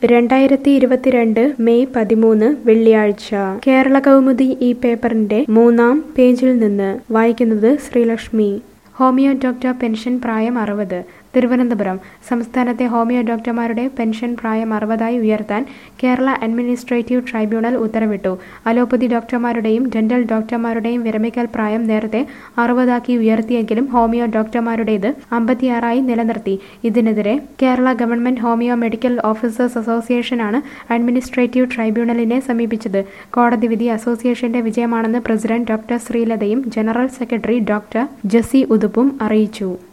രണ്ടായിരത്തി ഇരുപത്തിരണ്ട് മെയ് പതിമൂന്ന് വെള്ളിയാഴ്ച കേരള കൗമുദി ഈ പേപ്പറിന്റെ മൂന്നാം പേജിൽ നിന്ന് വായിക്കുന്നത് ശ്രീലക്ഷ്മി ഹോമിയോ ഡോക്ടർ പെൻഷൻ പ്രായം അറുപത് തിരുവനന്തപുരം സംസ്ഥാനത്തെ ഹോമിയോ ഡോക്ടർമാരുടെ പെൻഷൻ പ്രായം അറുപതായി ഉയർത്താൻ കേരള അഡ്മിനിസ്ട്രേറ്റീവ് ട്രൈബ്യൂണൽ ഉത്തരവിട്ടു അലോപ്പതി ഡോക്ടർമാരുടെയും ഡെന്റൽ ഡോക്ടർമാരുടെയും വിരമിക്കൽ പ്രായം നേരത്തെ അറുപതാക്കി ഉയർത്തിയെങ്കിലും ഹോമിയോ ഡോക്ടർമാരുടേത് അമ്പത്തിയാറായി നിലനിർത്തി ഇതിനെതിരെ Kerala government homeo medical officers അസോസിയേഷനാണ് അഡ്മിനിസ്ട്രേറ്റീവ് ട്രൈബ്യൂണലിനെ സമീപിച്ചത് കോടതി വിധി അസോസിയേഷന്റെ വിജയമാണെന്ന് പ്രസിഡന്റ് ഡോക്ടർ ശ്രീലതയും ജനറൽ സെക്രട്ടറി ഡോക്ടർ ജസി ഉതുപ്പും അറിയിച്ചു